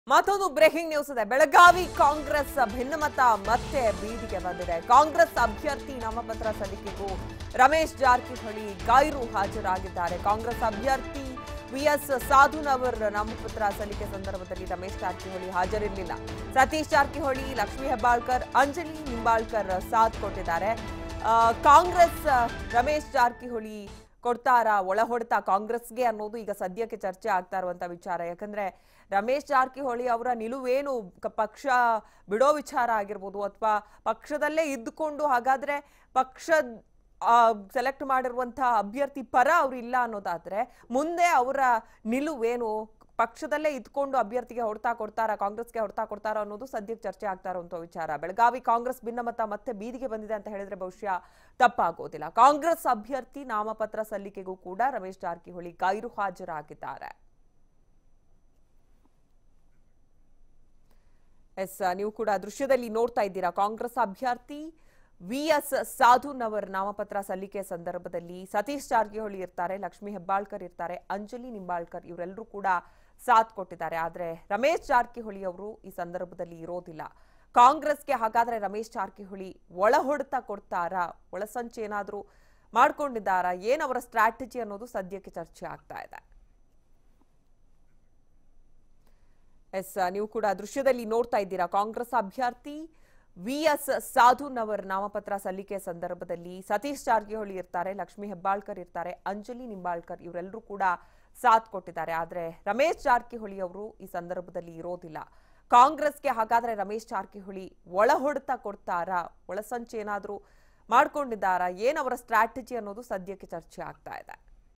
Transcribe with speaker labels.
Speaker 1: ಮತ್ತೊಂದು breaking news ಇದೆ ಬೆಳಗಾವಿ ಕಾಂಗ್ರೆಸ್ ಭಿನ್ನಮತ ಮತ್ತೆ ಬೀದಿಗೆ ಬಂದಿದೆ ಕಾಂಗ್ರೆಸ್ ಅಭ್ಯರ್ಥಿ ನಾಮಪತ್ರ ಸಲ್ಲಿಕೆಗೂ ರಮೇಶ್ ಜಾರಕಿಹೊಳಿ ಗೈರು ಹಾಜರಾಗಿದ್ದಾರೆ ಕಾಂಗ್ರೆಸ್ ಅಭ್ಯರ್ಥಿ ವಿಎಸ್ ಸಾಧುನವರ್ ನಾಮಪತ್ರ ಸಲ್ಲಿಕೆ ಸಂದರ್ಭದಲ್ಲಿ ರಮೇಶ್ ಜಾರಕಿಹೊಳಿ ಹಾಜರಿರಲಿಲ್ಲ ಸತೀಶ್ ಜಾರಕಿಹೊಳಿ ಲಕ್ಷ್ಮೀ ಹೆಬ್ಬಾಳ್ಕರ್ ಅಂಜಲಿ ನಿಂಬಾಳ್ಕರ್ ಸಾಥ್ ಕೊಟ್ಟಿದ್ದಾರೆ ಆ, ಕಾಂಗ್ರೆಸ್ ಆ, ರಮೇಶ್ ಜಾರಕಿಹೊಳಿ ಕೊಡ್ತಾರ ಒಳ ಹೊಡೆತ ಕಾಂಗ್ರೆಸ್ಗೆ ಅನ್ನೋದು ಈಗ ಸದ್ಯಕ್ಕೆ ಚರ್ಚೆ ಆಗ್ತಾ ಇರುವಂತ ವಿಚಾರ ಯಾಕಂದ್ರೆ ರಮೇಶ್ ಜಾರಕಿಹೊಳಿ ಅವರ ನಿಲುವೇನು ಕ- ಪಕ್ಷ ಬಿಡೋ ವಿಚಾರ ಆಗಿರ್ಬೋದು ಅಥವಾ ಪಕ್ಷದಲ್ಲೇ ಇದ್ದುಕೊಂಡು ಹಾಗಾದ್ರೆ ಪಕ್ಷ ಸೆಲೆಕ್ಟ್ ಮಾಡಿರುವಂತಹ ಅಭ್ಯರ್ಥಿ ಪರ ಅವ್ರು ಇಲ್ಲ ಅನ್ನೋದಾದ್ರೆ ಮುಂದೆ ಅವರ ನಿಲುವೇನು ಪಕ್ಷದಲ್ಲೇ ಇದ್ಕೊಂಡು ಅಭ್ಯರ್ಥಿಗೆ ಹೊಡ್ತಾ ಕೊಡ್ತಾರ ಕಾಂಗ್ರೆಸ್ಗೆ ಹೊಡ್ತಾ ಕೊಡ್ತಾರ ಅನ್ನೋದು ಸದ್ಯಕ್ಕೆ ಚರ್ಚೆ ಆಗ್ತಾ ಇರುವಂತ ವಿಚಾರ ಬೆಳಗಾವಿ ಕಾಂಗ್ರೆಸ್ ಭಿನ್ನಮತ ಮತ್ತೆ ಬೀದಿಗೆ ಬಂದಿದೆ ಅಂತ ಹೇಳಿದ್ರೆ ಬಹುಶಃ ತಪ್ಪಾಗೋದಿಲ್ಲ ಕಾಂಗ್ರೆಸ್ ಅಭ್ಯರ್ಥಿ ನಾಮಪತ್ರ ಸಲ್ಲಿಕೆಗೂ ಕೂಡ ರಮೇಶ್ ಜಾರಕಿಹೊಳಿ ಗೈರು ಹಾಜರಾಗಿದ್ದಾರೆ ಎಸ್ ನೀವು ಕೂಡ ದೃಶ್ಯದಲ್ಲಿ ನೋಡ್ತಾ ಇದ್ದೀರಾ ಕಾಂಗ್ರೆಸ್ ಅಭ್ಯರ್ಥಿ ವಿ ಎಸ್ ಸಾಧುನವರ್ ನಾಮಪತ್ರ ಸಲ್ಲಿಕೆ ಸಂದರ್ಭದಲ್ಲಿ ಸತೀಶ್ ಜಾರಕಿಹೊಳಿ ಇರ್ತಾರೆ ಲಕ್ಷ್ಮೀ ಹೆಬ್ಬಾಳ್ಕರ್ ಇರ್ತಾರೆ ಅಂಜಲಿ ನಿಂಬಾಳ್ಕರ್ ಇವರೆಲ್ಲರೂ ಕೂಡ ಸಾಥ್ ಕೊಟ್ಟಿದ್ದಾರೆ ಆದ್ರೆ ರಮೇಶ್ ಜಾರಕಿಹೊಳಿ ಅವರು ಈ ಸಂದರ್ಭದಲ್ಲಿ ಇರೋದಿಲ್ಲ ಕಾಂಗ್ರೆಸ್ಗೆ ಹಾಗಾದ್ರೆ ರಮೇಶ್ ಜಾರಕಿಹೊಳಿ ಒಳ ಹೊಡೆತ ಕೊಡ್ತಾರಾ ಒಳಸಂಚು ಏನಾದ್ರೂ ಮಾಡ್ಕೊಂಡಿದ್ದಾರಾ ಏನ್ ಅವರ ಸ್ಟ್ರಾಟಜಿ ಅನ್ನೋದು ಸದ್ಯಕ್ಕೆ ಚರ್ಚೆ ಆಗ್ತಾ ಇದೆ ಎಸ್ ನೀವು ಕೂಡ ದೃಶ್ಯದಲ್ಲಿ ನೋಡ್ತಾ ಇದ್ದೀರಾ ಕಾಂಗ್ರೆಸ್ ಅಭ್ಯರ್ಥಿ ವಿ ಎಸ್ ಸಾಧುನವರ್ ನಾಮಪತ್ರ ಸಲ್ಲಿಕೆ ಸಂದರ್ಭದಲ್ಲಿ ಸತೀಶ್ ಜಾರಕಿಹೊಳಿ ಇರ್ತಾರೆ ಲಕ್ಷ್ಮೀ ಹೆಬ್ಬಾಳ್ಕರ್ ಇರ್ತಾರೆ ಅಂಜಲಿ ನಿಂಬಾಳ್ಕರ್ ಇವರೆಲ್ಲರೂ ಕೂಡ ಸಾಥ್ ಕೊಟ್ಟಿದ್ದಾರೆ ಆದ್ರೆ ರಮೇಶ್ ಜಾರಕಿಹೊಳಿ ಅವರು ಈ ಸಂದರ್ಭದಲ್ಲಿ ಇರೋದಿಲ್ಲ ಕಾಂಗ್ರೆಸ್ಗೆ ಹಾಗಾದ್ರೆ ರಮೇಶ್ ಜಾರಕಿಹೊಳಿ ಒಳ ಹೊಡೆತ ಕೊಡ್ತಾರಾ ಒಳಸಂಚು ಏನಾದ್ರೂ ಮಾಡ್ಕೊಂಡಿದ್ದಾರಾ ಏನ್ ಅವರ ಸ್ಟ್ರಾಟಜಿ ಅನ್ನೋದು ಸದ್ಯಕ್ಕೆ ಚರ್ಚೆ ಆಗ್ತಾ ಇದೆ